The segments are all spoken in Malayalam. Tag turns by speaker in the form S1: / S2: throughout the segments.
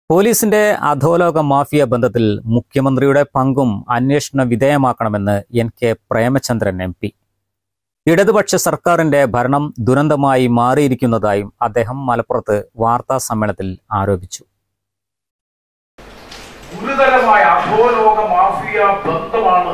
S1: പോലീസിന്റെ അധോലോക മാഫിയ ബന്ധത്തിൽ മുഖ്യമന്ത്രിയുടെ പങ്കും അന്വേഷണ വിധേയമാക്കണമെന്ന് N K Premachandran M P ഇടതുപക്ഷ സർക്കാരിന്റെ ഭരണം ദുരന്തമായി മാറിയിരിക്കുന്നതായും അദ്ദേഹം മലപ്പുറത്ത് വാർത്താ സമ്മേളനത്തിൽ ആരോപിച്ചു
S2: ഗുരുതരമായ അധോലോക മാഫിയ ബന്ധമാണ്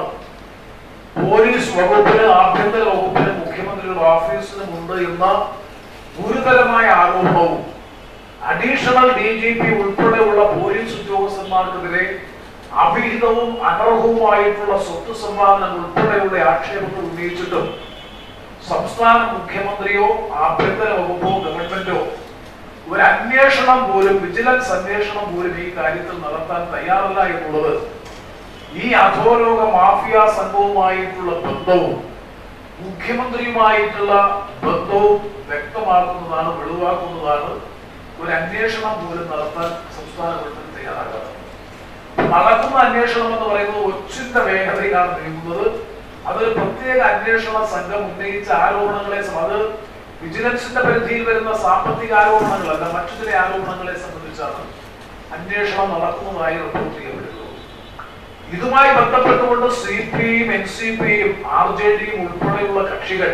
S2: പോലീസ് വകുപ്പിന് ആഭ്യന്തര വകുപ്പിന് മുഖ്യമന്ത്രിയുടെ ഓഫീസിനും ഉണ്ട് എന്ന ഗുരുതരമായ ആരോപണവും അഡീഷണൽ ഡി ജി പി ഉൾപ്പെടെയുള്ള പോലീസ് ഉദ്യോഗസ്ഥന്മാർക്കെതിരെ അവിഹിതവും അനർഹവുമായിട്ടുള്ള സ്വത്ത് സമ്പാദനം ഉൾപ്പെടെയുള്ള ആക്ഷേപങ്ങൾ ഉന്നയിച്ചിട്ടും സംസ്ഥാന മുഖ്യമന്ത്രിയോ ആഭ്യന്തര വകുപ്പോ ഗവൺമെന്റോ ഒരു അന്വേഷണം പോലും വിജിലൻസ് അന്വേഷണം പോലും ഈ കാര്യത്തിൽ നടത്താൻ തയ്യാറല്ല എന്നുള്ളത് ഈ അധോലോക മാഫിയ സംഘവുമായിട്ടുള്ള ബന്ധവും മുഖ്യമന്ത്രിയുമായിട്ടുള്ള ബന്ധവും വ്യക്തമാക്കുന്നതാണ് വെളിവാക്കുന്നതാണ് ഒരു അന്വേഷണം പോലും നടത്താൻ സംസ്ഥാന ഗവൺമെന്റ് തയ്യാറാകാത്തത് നടക്കുന്ന അന്വേഷണം എന്ന് പറയുന്നത് ഒച്ചിന്റെ വേഗതയിലാണ് നീങ്ങുന്നത് അതൊരു പ്രത്യേക അന്വേഷണ സംഘം ഉന്നയിച്ച ആരോപണങ്ങളെ സം- അത് വിജിലൻസിന്റെ പരിധിയിൽ വരുന്ന സാമ്പത്തിക ആരോപണങ്ങളല്ല മറ്റു ചില ആരോപണങ്ങളെ സംബന്ധിച്ചാണ് അന്വേഷണം നടക്കുന്നതായി റിപ്പോർട്ട് ചെയ്യപ്പെടുന്നത് ഇതുമായി ബന്ധപ്പെട്ടുകൊണ്ട് സി പി ഐയും എൻ സി പിയും ആർ ജെ ഡിയും ഉൾപ്പെടെയുള്ള കക്ഷികൾ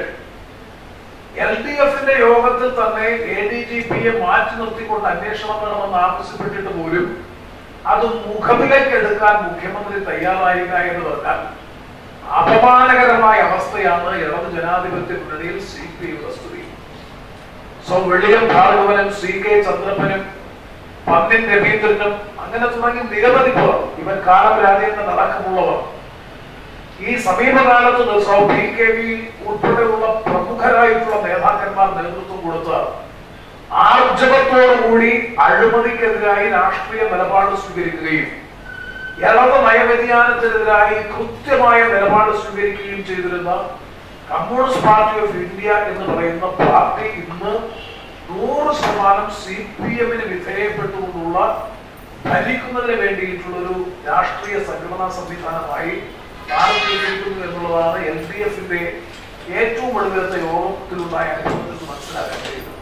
S2: എൽ ഡി എഫിന്റെ യോഗത്തിൽ തന്നെ എ ഡി ജി പിയെ മാറ്റി നിർത്തിക്കൊണ്ട് അന്വേഷണം വേണമെന്ന് ആവശ്യപ്പെട്ടിട്ട് പോലും അത് മുഖവിലേക്ക് എടുക്കാൻ മുഖ്യമന്ത്രി തയ്യാറായില്ല എന്ന് പറഞ്ഞാൽ അപമാനകരമായ അവസ്ഥയാണ് ഇടത് ജനാധിപത്യ മുന്നണിയിൽ സി പി ഐയുടെ സ്ഥിതി സോ വെളിയം ഭാർഗവനും സി കെ ചന്ദ്രപ്പനും പന്നിൻ രവീന്ദ്രനും അങ്ങനെ തുടങ്ങി നിരവധി പേർ ഇവൻ കാലം രാജേന്ദ്രൻ അടക്കമുള്ളവർ ഈ സമീപകാലത്ത് സൗ പി കെ വി ഉൾപ്പെടെയുള്ള പ്രമുഖരായിട്ടുള്ള നേതാക്കന്മാർ നേതൃത്വം കൊടുത്ത ആർജവത്തോടുകൂടി അഴിമതിക്കെതിരായി രാഷ്ട്രീയ നിലപാട് സ്വീകരിക്കുകയും ഇളവ് നയവ്യതിയാനത്തിനെതിരായി കൃത്യമായ നിലപാട് സ്വീകരിക്കുകയും ചെയ്തിരുന്ന കമ്മ്യൂണിസ്റ്റ് പാർട്ടി ഓഫ് ഇന്ത്യ എന്ന് പറയുന്ന പാർട്ടി ഇന്ന് നൂറ് ശതമാനം സി പി എമ്മിന് വിധേയപ്പെട്ടുകൊണ്ടുള്ള ഭരിക്കുന്നതിന് വേണ്ടിയിട്ടുള്ള ഒരു രാഷ്ട്രീയ സംഘടനാ സംവിധാനമായി മാറിയിരിക്കുന്നു എന്നുള്ളതാണ് എൽ ഡി എഫിന്റെ ഏറ്റവും ഒടുവിലത്തെ യോഗത്തിലുണ്ടായ അനുഭവത്തിൽ നിന്ന് മനസ്സിലാക്കാൻ കഴിയുന്നത്